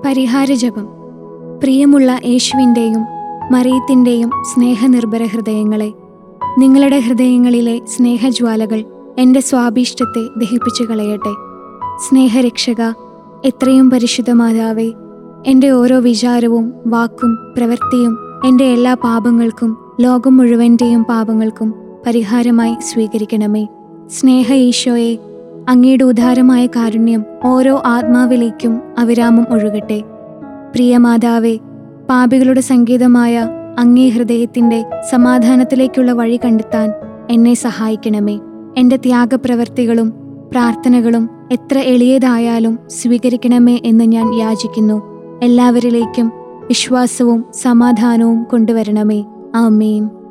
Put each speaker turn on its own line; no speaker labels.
പരിഹാരജപം പ്രിയമുള്ള യേശുവിൻ്റെയും മറിയത്തിൻ്റെയും സ്നേഹനിർഭര ഹൃദയങ്ങളെ നിങ്ങളുടെ ഹൃദയങ്ങളിലെ സ്നേഹജ്വാലകൾ എൻ്റെ സ്വാഭീഷ്ടത്തെ ദഹിപ്പിച്ചു കളയട്ടെ സ്നേഹരക്ഷക എത്രയും പരിശുദ്ധ മാതാവേ എൻ്റെ ഓരോ വിചാരവും വാക്കും പ്രവൃത്തിയും എൻ്റെ എല്ലാ പാപങ്ങൾക്കും ലോകം മുഴുവൻ്റെയും പാപങ്ങൾക്കും പരിഹാരമായി സ്വീകരിക്കണമേ സ്നേഹ ഈശോയെ അങ്ങയുടെ ഉദാരമായ കാരുണ്യം ഓരോ ആത്മാവിലേക്കും അവിരാമം ഒഴുകട്ടെ പ്രിയമാതാവേ പാപികളുടെ സംഗീതമായ അങ്ങേ ഹൃദയത്തിൻ്റെ സമാധാനത്തിലേക്കുള്ള വഴി കണ്ടെത്താൻ എന്നെ സഹായിക്കണമേ എൻ്റെ ത്യാഗപ്രവർത്തികളും പ്രാർത്ഥനകളും എത്ര എളിയതായാലും സ്വീകരിക്കണമേ എന്ന് ഞാൻ യാചിക്കുന്നു എല്ലാവരിലേക്കും വിശ്വാസവും സമാധാനവും കൊണ്ടുവരണമേ ആമേൻ